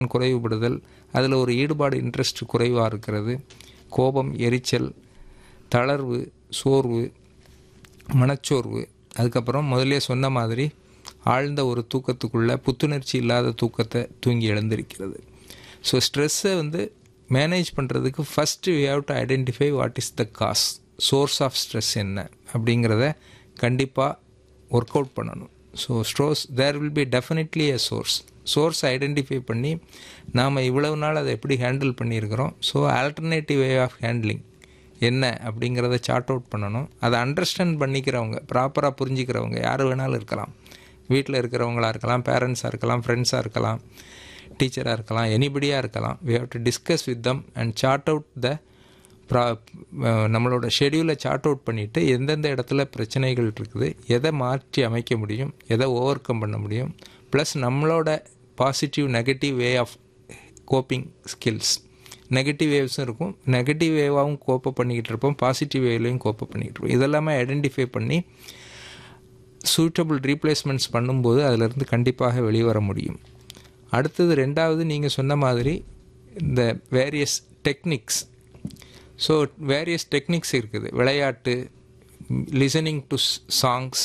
குறைவுபடுதல் அதில் ஒரு ஈடுபாடு இன்ட்ரெஸ்ட் குறைவாக இருக்கிறது கோபம் எரிச்சல் தளர்வு சோர்வு மனச்சோர்வு அதுக்கப்புறம் முதலே சொன்ன மாதிரி ஆழ்ந்த ஒரு தூக்கத்துக்குள்ள புத்துணர்ச்சி இல்லாத தூக்கத்தை தூங்கி எழுந்திருக்கிறது ஸோ ஸ்ட்ரெஸ்ஸை வந்து மேனேஜ் பண்ணுறதுக்கு first we have to identify what is the cause source of stress என்ன அப்படிங்கிறத கண்டிப்பாக ஒர்க் அவுட் பண்ணணும் so stress there will be definitely a source source identify பண்ணி நாம் இவ்வளவு நாள் அதை எப்படி ஹேண்டில் பண்ணியிருக்கிறோம் so alternative way of handling என்ன அப்படிங்கிறத சார்ட் அவுட் பண்ணணும் அதை அண்டர்ஸ்டாண்ட் பண்ணிக்கிறவங்க ப்ராப்பராக புரிஞ்சிக்கிறவங்க யார் வேணாலும் இருக்கலாம் வீட்டில் இருக்கிறவங்களா இருக்கலாம் பேரண்ட்ஸாக இருக்கலாம் ஃப்ரெண்ட்ஸாக இருக்கலாம் டீச்சராக இருக்கலாம் எனிபடியாக இருக்கலாம் we have to discuss with them and sort out the ப்ரா நம்மளோட ஷெடியூலை சார்ட் அவுட் பண்ணிவிட்டு எந்தெந்த இடத்துல பிரச்சனைகள் இருக்குது எதை மாற்றி அமைக்க முடியும் எதை ஓவர் கம் பண்ண முடியும் ப்ளஸ் நம்மளோட positive negative way of coping skills negative வேவ்ஸும் இருக்கும் நெகட்டிவ் வேவாகவும் கோப்பை பண்ணிக்கிட்டு இருப்போம் பாசிட்டிவ் வேவ்லையும் கோப்பை பண்ணிக்கிட்டு இருப்போம் இதெல்லாமே ஐடென்டிஃபை பண்ணி சூட்டபிள் ரீப்ளேஸ்மெண்ட்ஸ் பண்ணும்போது அதிலிருந்து கண்டிப்பாக வெளிவர முடியும் அடுத்தது ரெண்டாவது நீங்கள் சொன்ன மாதிரி இந்த various techniques so various techniques இருக்குது விளையாட்டு லிசனிங் டு சாங்ஸ்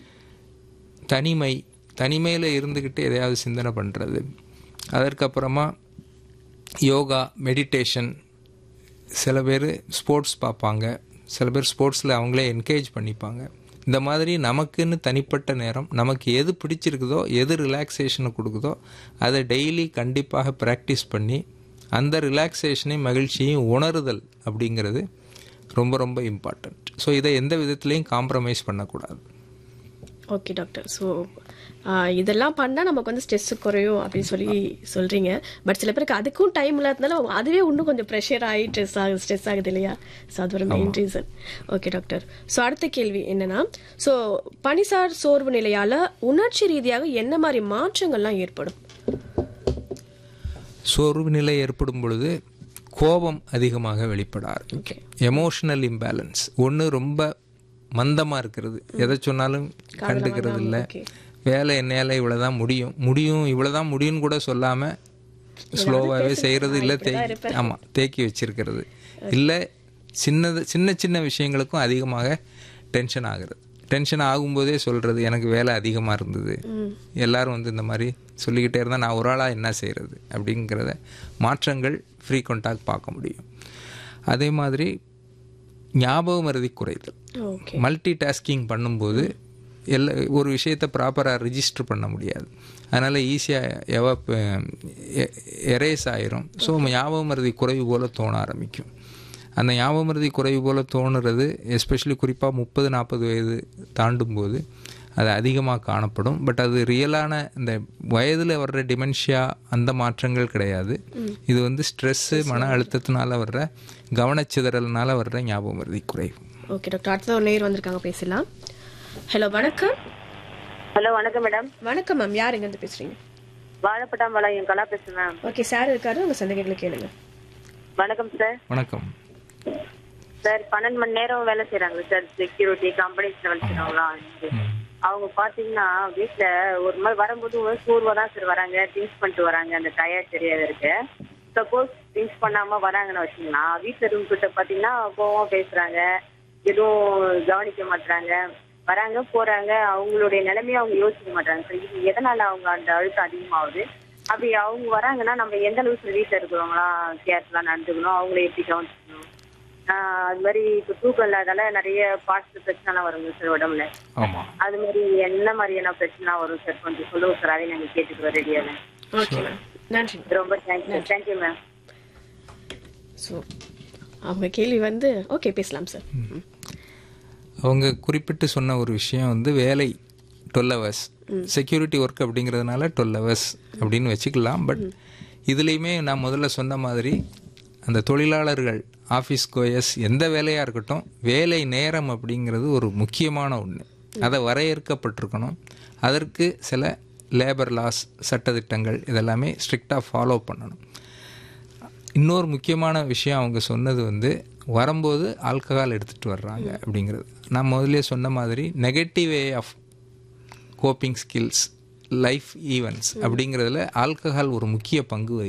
தனிமை தனிமையில் இருந்துக்கிட்டு எதையாவது சிந்தனை பண்ணுறது அதற்கப்புறமா யோகா மெடிடேஷன் சில பேர் ஸ்போர்ட்ஸ் பார்ப்பாங்க சில பேர் ஸ்போர்ட்ஸில் அவங்களே என்கரேஜ் பண்ணிப்பாங்க இந்த மாதிரி நமக்குன்னு தனிப்பட்ட நேரம் நமக்கு எது பிடிச்சிருக்குதோ எது ரிலாக்ஸேஷனை கொடுக்குதோ அதை டெய்லி கண்டிப்பாக ப்ராக்டிஸ் பண்ணி அந்த ரிலாக்ஸேஷனையும் மகிழ்ச்சியையும் உணருதல் அப்படிங்கிறது ரொம்ப ரொம்ப இம்பார்ட்டண்ட் ஸோ இதை எந்த விதத்துலேயும் காம்ப்ரமைஸ் பண்ணக்கூடாது ஓகே டாக்டர் ஸோ இதெல்லாம் பண்ணால் நமக்கு வந்து ஸ்ட்ரெஸ் குறையும் அப்படின்னு சொல்லி சொல்கிறீங்க பட் சில பேருக்கு அதுக்கும் டைம் இல்லாததுனால அதுவே இன்னும் கொஞ்சம் ப்ரெஷர் ஆகி ஸ்ட்ரெஸ் ஆகுது ஸ்ட்ரெஸ் ஆகுது இல்லையா ஸோ அது ஒரு main reason okay doctor so அடுத்த கேள்வி என்னன்னா ஸோ பனிசார் சோர்வு நிலையால் உணர்ச்சி ரீதியாக என்ன மாதிரி மாற்றங்கள்லாம் ஏற்படும் சோர்வு நிலை ஏற்படும் பொழுது கோபம் அதிகமாக வெளிப்பட ஆரம்பிக்கும் எமோஷனல் இம்பேலன்ஸ் ஒன்று ரொம்ப மந்தமாக இருக்கிறது எதை சொன்னாலும் கண்டுக்கிறது இல்லை வேலை என்னையால் இவ்வளோ தான் முடியும் முடியும் இவ்வளோ தான் முடியும்னு கூட சொல்லாமல் ஸ்லோவாகவே செய்கிறது இல்லை தேக்கி ஆமாம் தேக்கி வச்சிருக்கிறது இல்லை சின்னது சின்ன சின்ன விஷயங்களுக்கும் அதிகமாக டென்ஷன் ஆகுறது டென்ஷன் ஆகும்போதே சொல்கிறது எனக்கு வேலை அதிகமாக இருந்தது எல்லாரும் வந்து இந்த மாதிரி சொல்லிக்கிட்டே இருந்தால் நான் ஒரு ஆளாக என்ன செய்கிறது அப்படிங்கிறத மாற்றங்கள் ஃப்ரீக்வெண்ட்டாக பார்க்க முடியும் அதே மாதிரி ஞாபக மருதி குறைதல் மல்டி டாஸ்கிங் பண்ணும்போது எல்லா ஒரு விஷயத்தை ப்ராப்பராக ரிஜிஸ்டர் பண்ண முடியாது அதனால் ஈஸியாக எவ எரேஸ் ஆயிரும் ஸோ ஞாபக மருதி குறைவு போல் தோண ஆரம்பிக்கும் அந்த ஞாபக மருதி குறைவு போல் தோணுறது எஸ்பெஷலி குறிப்பாக முப்பது நாற்பது வயது தாண்டும் போது அது அதிகமாக காணப்படும் பட் அது ரியலான இந்த வயதில் வர்ற டிமென்ஷியா அந்த மாற்றங்கள் கிடையாது இது வந்து ஸ்ட்ரெஸ்ஸு மன அழுத்தத்தினால வர்ற கவனச்சிதறல்னால வர்ற ஞாபக மருதி குறைவு ஓகே டாக்டர் அடுத்த ஒரு நேர் வந்திருக்காங்க பேசலாம் ஹலோ வணக்கம் ஹலோ வணக்கம் மேடம் வணக்கம் மேம் யார் எங்கேருந்து பேசுறீங்க வாழைப்பட்டாம்பாளையம் என் கலா பேசுறேன் மேம் ஓகே சார் இருக்காரு உங்க சந்தேகங்களை கேளுங்க வணக்கம் சார் வணக்கம் சார் பன்னெண்டு மணி நேரம் வேலை செய்யறாங்க சார் செக்யூரிட்டி கம்பெனிஸ்ல வேலை செய்யறவங்களா அவங்க பாத்தீங்கன்னா வீட்டுல ஒரு மாதிரி வரும்போது ஒரு சோர்வா தான் சார் வராங்க திங்ஸ் பண்ணிட்டு வராங்க அந்த டயர் தெரியாத இருக்கு சப்போஸ் திங்ஸ் பண்ணாம வராங்கன்னு வச்சுங்களா வீட்டுல இருந்து கிட்ட பாத்தீங்கன்னா கோவம் பேசுறாங்க எதுவும் கவனிக்க மாட்டாங்க வராங்க போறாங்க அவங்களுடைய நிலைமையை அவங்க யோசிக்க மாட்டாங்க சார் இது எதனால அவங்க அந்த அழுத்தம் அதிகமாகுது அப்படி அவங்க வராங்கன்னா நம்ம எந்த அளவுக்கு வீட்டுல இருக்கிறவங்களா கேர்ஃபுல்லா நடந்துக்கணும் அவங்கள எப்படி கவனிச்சுக்கணும் ஆஹ் அது மாதிரி இப்போ தூக்கம் இல்லாதால நிறைய பார்ட்ஸ் பிரச்சனைலாம் வருங்க சார் உடம்புல ஆமாம் அது மாதிரி என்ன மாதிரியான பிரச்சனை வரும் சார் கொஞ்சம் சொல்லுங்க சார் அதை நாங்கள் கேட்டுக்கிறோம் ரெடியாக ஓகே மேம் நன்றி ரொம்ப தேங்க்யூ தேங்க்யூ மேம் ஸோ அவங்க கேள்வி வந்து ஓகே பேசலாம் சார் அவங்க குறிப்பிட்டு சொன்ன ஒரு விஷயம் வந்து வேலை டுவெல் ஹவர்ஸ் செக்யூரிட்டி ஒர்க் அப்படிங்கிறதுனால டுவெல் ஹவர்ஸ் அப்படின்னு வச்சுக்கலாம் பட் இதுலேயுமே நான் முதல்ல சொன்ன மாதிரி அந்த தொழிலாளர்கள் ஆஃபீஸ் கோயஸ் எந்த வேலையாக இருக்கட்டும் வேலை நேரம் அப்படிங்கிறது ஒரு முக்கியமான ஒன்று அதை வரையறுக்கப்பட்டிருக்கணும் அதற்கு சில லேபர் லாஸ் சட்டத்திட்டங்கள் இதெல்லாமே ஸ்ட்ரிக்டாக ஃபாலோ பண்ணணும் இன்னொரு முக்கியமான விஷயம் அவங்க சொன்னது வந்து வரும்போது ஆல்கஹால் எடுத்துகிட்டு வர்றாங்க அப்படிங்கிறது நான் முதல்ல சொன்ன மாதிரி negative way of coping skills life events அப்படிங்கிறதுல ஆல்கஹால் ஒரு முக்கிய பங்கு வகிக்குது